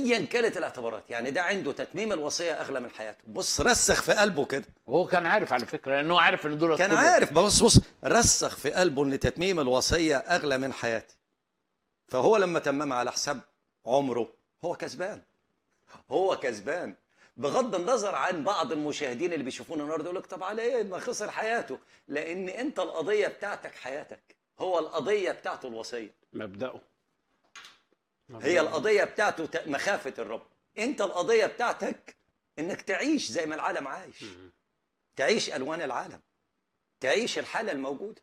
ايا كانت الاعتبارات يعني ده عنده تتميم الوصيه اغلى من حياته بص رسخ في قلبه كده وهو كان عارف على فكره لانه عارف ان دول كان كلهم- عارف بص بص رسخ في قلبه ان تتميم الوصيه اغلى من حياتي فهو لما تممها على حساب عمره هو كسبان هو كسبان بغض النظر عن بعض المشاهدين اللي بيشوفونا النهارده يقول لك طب على ايه ما خسر حياته لان انت القضيه بتاعتك حياتك هو القضيه بتاعته الوصيه مبدأه هي القضيه بتاعته ت- مخافه الرب انت القضيه بتاعتك انك تعيش زي ما العالم عايش تعيش الوان العالم تعيش الحاله الموجوده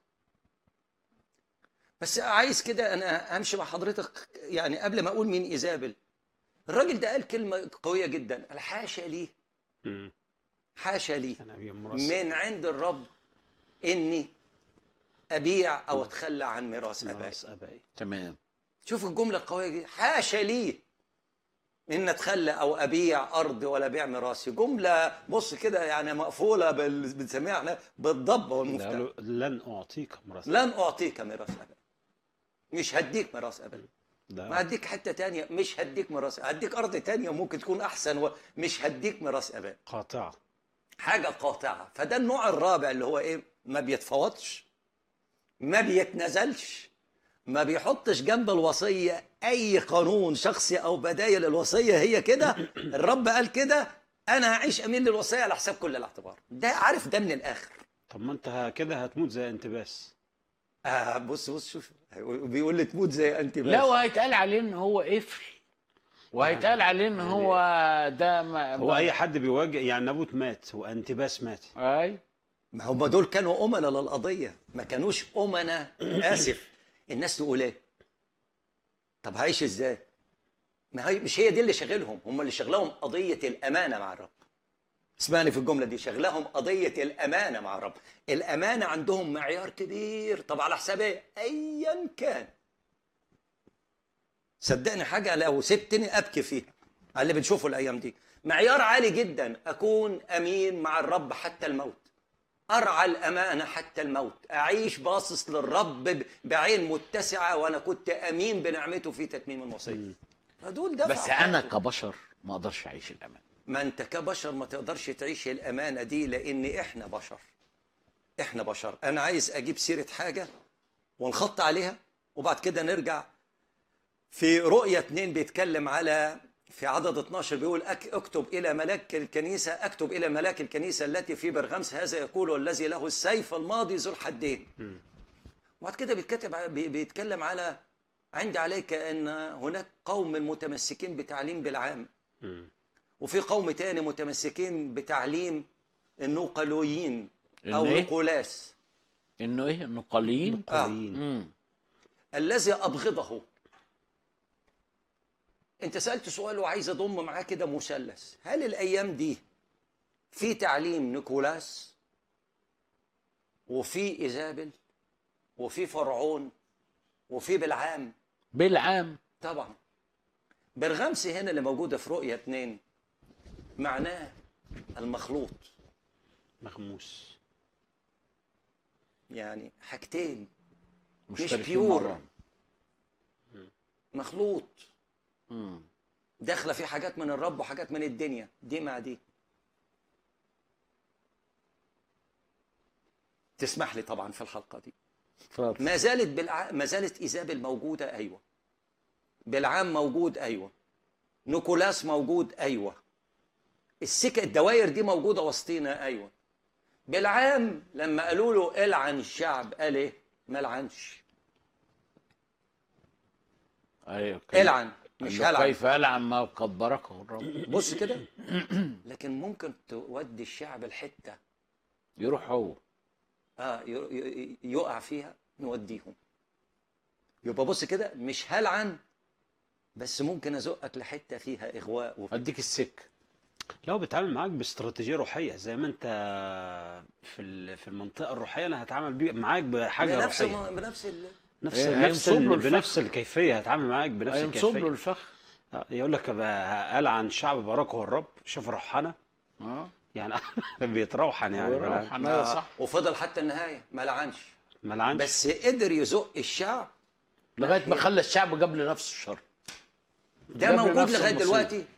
بس عايز كده انا همشي مع حضرتك يعني قبل ما اقول مين ايزابل الراجل ده قال كلمه قويه جدا قال حاشا لي مم. حاشا لي أنا أبي مرسل. من عند الرب اني ابيع او اتخلى عن ميراث ابائي ميراث أبائي تمام شوف الجملة القوية دي حاشا لي إن أتخلى أو أبيع أرض ولا أبيع ميراثي جملة بص كده يعني مقفولة بال... بنسميها احنا بالضبة والمفتاح قالوا لن أعطيك مرسل لن أعطيك ميراث أبدا مش هديك ميراث أبدا ما ده هديك حتة تانية مش هديك ميراث هديك أرض تانية ممكن تكون أحسن ومش هديك ميراث أبدا قاطعة حاجة قاطعة فده النوع الرابع اللي هو إيه ما بيتفاوضش ما بيتنازلش ما بيحطش جنب الوصية أي قانون شخصي أو بدايل الوصية هي كده الرب قال كده أنا هعيش أمين للوصية على حساب كل الاعتبار ده عارف ده من الآخر طب ما أنت ه- كده هتموت زي انتباس آه بص بص شوف بيقول لي تموت زي أنت بس لا وهيتقال عليه ان هو قفل وهيتقال عليه ان هو ده ما هو أي حد بيواجه يعني نابوت مات وانتباس مات اي ما هم دول كانوا أمنا للقضية ما كانوش أمنا آسف الناس تقول إيه طب هعيش إزاي ما هي مش هي دي اللي شغلهم هم اللي شغلهم قضية الأمانة مع الرب اسمعني في الجملة دي شغلهم قضية الأمانة مع الرب الأمانة عندهم معيار كبير طب على حساب إيه أيا كان صدقني حاجة لو سبتني أبكي فيها على اللي بنشوفه الأيام دي معيار عالي جدا أكون أمين مع الرب حتى الموت أرعى الأمانة حتى الموت أعيش باصص للرب ب- بعين متسعة وأنا كنت أمين بنعمته في تتميم الوصية فدول دفعوا بس انا حياتهم. كبشر ما اقدرش اعيش الامان ما انت كبشر ما تقدرش تعيش الامانه دي لان احنا بشر احنا بشر انا عايز اجيب سيره حاجه ونخط عليها وبعد كده نرجع في رؤية اتنين بيتكلم على في عدد 12 بيقول أك اكتب إلى ملاك الكنيسة اكتب إلى ملاك الكنيسة التي في برغمس هذا يقول الذي له السيف الماضي ذو الحدين وبعد كده بيتكتب ع- بي- بيتكلم على عندي عليك أن هناك قوم متمسكين بتعليم بالعام مم. وفي قوم تاني متمسكين بتعليم النوقلويين او إن إيه؟ نقولاس انه ايه انه قليل آه. قليل. مم. الذي ابغضه انت سالت سؤال وعايز اضم معاه كده مثلث هل الايام دي في تعليم نيكولاس وفي ايزابل وفي فرعون وفي بالعام بالعام طبعا برغمس هنا اللي موجوده في رؤيه اتنين معناه المخلوط مغموس يعني حاجتين مش مشتركين بيور مع بعض. مخلوط مم. داخله في حاجات من الرب وحاجات من الدنيا دي مع دي تسمح لي طبعا في الحلقه دي اتفضل. ما زالت بالع... ما زالت ايزابل موجوده ايوه بالعام موجود ايوه نيكولاس موجود ايوه السكه الدواير دي موجوده وسطينا ايوه بالعام لما قالوا له العن الشعب قال ايه ما لعنش ايوه كده. العن مش قال له هلعن كيف العن ما قد بركه الرب بص كده لكن ممكن تودي الشعب الحته يروح هو اه ي- ي- يقع فيها نوديهم يبقى بص كده مش هلعن بس ممكن ازقك لحته فيها اغواء وفي اديك السك لو بيتعامل معاك باستراتيجيه روحيه زي ما انت في ال- في المنطقه الروحيه انا هتعامل بيه معاك بحاجه بنفس روحيه الم- بنفس ال... نفس إيه، نفس هينصب له ال- الفخ. بنفس الكيفيه هتعامل معاك بنفس هينصب له الكيفيه الفخ آه، يقول لك بقى قال عن شعب باركه الرب شوف روحنا اه يعني بيتروحن يعني ويروح بقى. حنايا صح وفضل حتى النهايه ما لعنش ما لعنش بس قدر يزق الشعب لغايه ما خلى الشعب جاب لنفسه الشر ده جاب موجود لنفسه لغايه المصيبة. دلوقتي